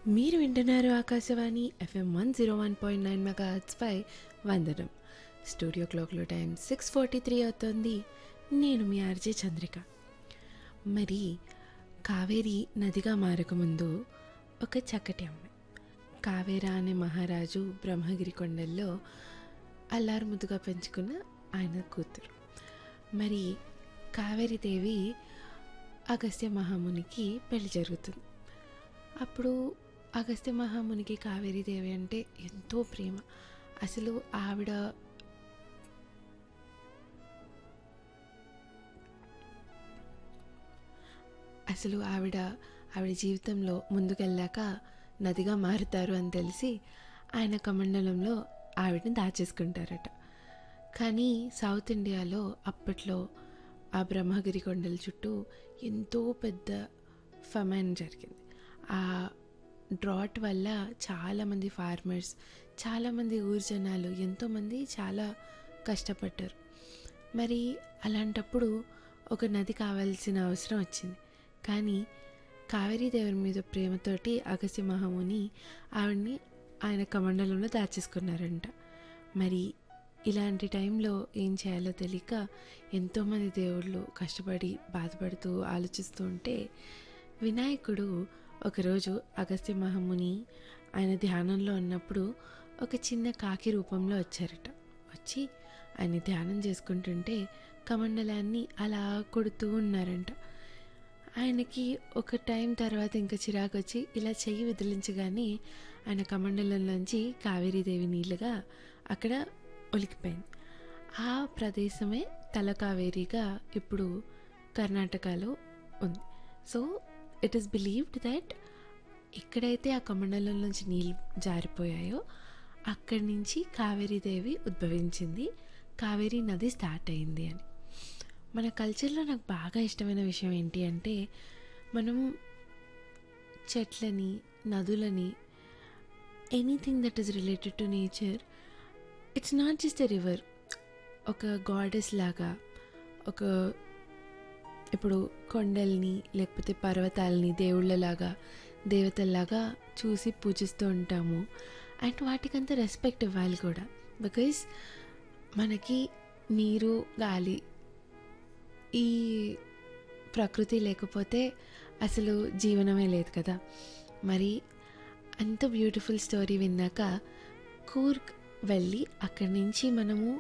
మీరు వింటున్నారు Akashvani F M one zero one point nine mega పై వందనం స్టూడియో క్లాక్లో టైం సిక్స్ ఫార్టీ త్రీ అవుతుంది నేను మీ ఆర్జే చంద్రిక మరి కావేరి నదిగా మారకముందు ఒక చక్కటి అమ్మాయి కావేర అనే మహారాజు బ్రహ్మగిరి కొండల్లో అల్లారు ముద్దుగా పెంచుకున్న ఆయన కూతురు మరి కావేరి దేవి అగస్త్య మహామునికి పెళ్లి జరుగుతుంది అప్పుడు అగస్త్య మహామునికి కావేరీ దేవి అంటే ఎంతో ప్రేమ అసలు ఆవిడ అసలు ఆవిడ ఆవిడ జీవితంలో ముందుకెళ్ళాక నదిగా మారుతారు అని తెలిసి ఆయన కమండలంలో ఆవిడని దాచేసుకుంటారట కానీ సౌత్ ఇండియాలో అప్పట్లో ఆ బ్రహ్మగిరి కొండల చుట్టూ ఎంతో పెద్ద ఫమైన్ జరిగింది ఆ డ్రాట్ వల్ల చాలామంది ఫార్మర్స్ చాలామంది ఊరు జనాలు ఎంతోమంది చాలా కష్టపడ్డారు మరి అలాంటప్పుడు ఒక నది కావాల్సిన అవసరం వచ్చింది కానీ కావేరీ దేవుని మీద ప్రేమతోటి అగస్య మహాముని ఆవిడ్ని ఆయన కమండలంలో దాచేసుకున్నారంట మరి ఇలాంటి టైంలో ఏం చేయాలో తెలియక ఎంతోమంది దేవుళ్ళు కష్టపడి బాధపడుతూ ఆలోచిస్తూ ఉంటే వినాయకుడు ఒకరోజు అగస్త్య మహాముని ఆయన ధ్యానంలో ఉన్నప్పుడు ఒక చిన్న కాకి రూపంలో వచ్చారట వచ్చి ఆయన ధ్యానం చేసుకుంటుంటే కమండలాన్ని అలా కొడుతూ ఉన్నారంట ఆయనకి ఒక టైం తర్వాత ఇంకా చిరాకు వచ్చి ఇలా చెయ్యి విదిలించగానే ఆయన కమండలంలోంచి కావేరీదేవి నీళ్ళుగా అక్కడ ఒలికిపోయింది ఆ ప్రదేశమే తల కావేరిగా ఇప్పుడు కర్ణాటకలో ఉంది so it is believed that ఎక్కడైతే ఆ కమండలం నుంచి నీళ్ళు జారిపోయాయో అక్కడి నుంచి కావేరీదేవి ఉద్భవించింది కావేరీ నది స్టార్ట్ అయింది అని మన కల్చర్లో నాకు బాగా ఇష్టమైన విషయం ఏంటి అంటే మనం చెట్లని నదులని anything that is related to nature it's not just a river ఒక గాడెస్ లాగా ఒక ఇప్పుడు కొండల్ని లేకపోతే పర్వతాలని దేవుళ్ళలాగా దేవతల్లాగా చూసి పూజిస్తూ ఉంటాము అండ్ వాటికంత రెస్పెక్ట్ ఇవ్వాలి కూడా బికాజ్ మనకి నీరు గాలి ఈ ప్రకృతి లేకపోతే అసలు జీవనమే లేదు కదా మరి అంత బ్యూటిఫుల్ స్టోరీ విన్నాక కూర్గ్ వెళ్ళి అక్కడి నుంచి మనము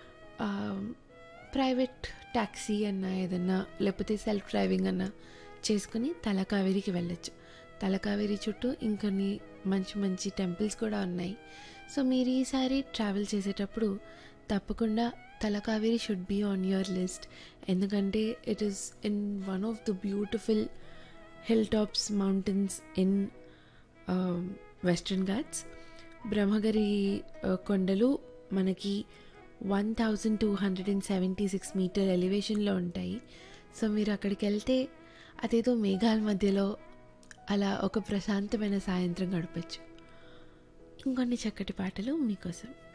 ప్రైవేట్ ట్యాక్సీ అన్నా ఏదన్నా లేకపోతే సెల్ఫ్ డ్రైవింగ్ అన్నా చేసుకుని తలకావేరికి వెళ్ళొచ్చు తలకావేరి చుట్టూ ఇంకొన్ని మంచి మంచి టెంపుల్స్ కూడా ఉన్నాయి సో మీరు ఈసారి ట్రావెల్ చేసేటప్పుడు తప్పకుండా Talakaveri should be on your list ఎందుకంటే it is in one of the beautiful hill tops mountains in western ghats Brahmagiri కొండలు మనకి one thousand two hundred and seventy six metre ఎలివేషన్లో ఉంటాయి సో మీరు అక్కడికి వెళ్తే అదేదో మేఘాల మధ్యలో అలా ఒక ప్రశాంతమైన సాయంత్రం గడపచ్చు ఇంకొన్ని చక్కటి పాటలు మీకోసం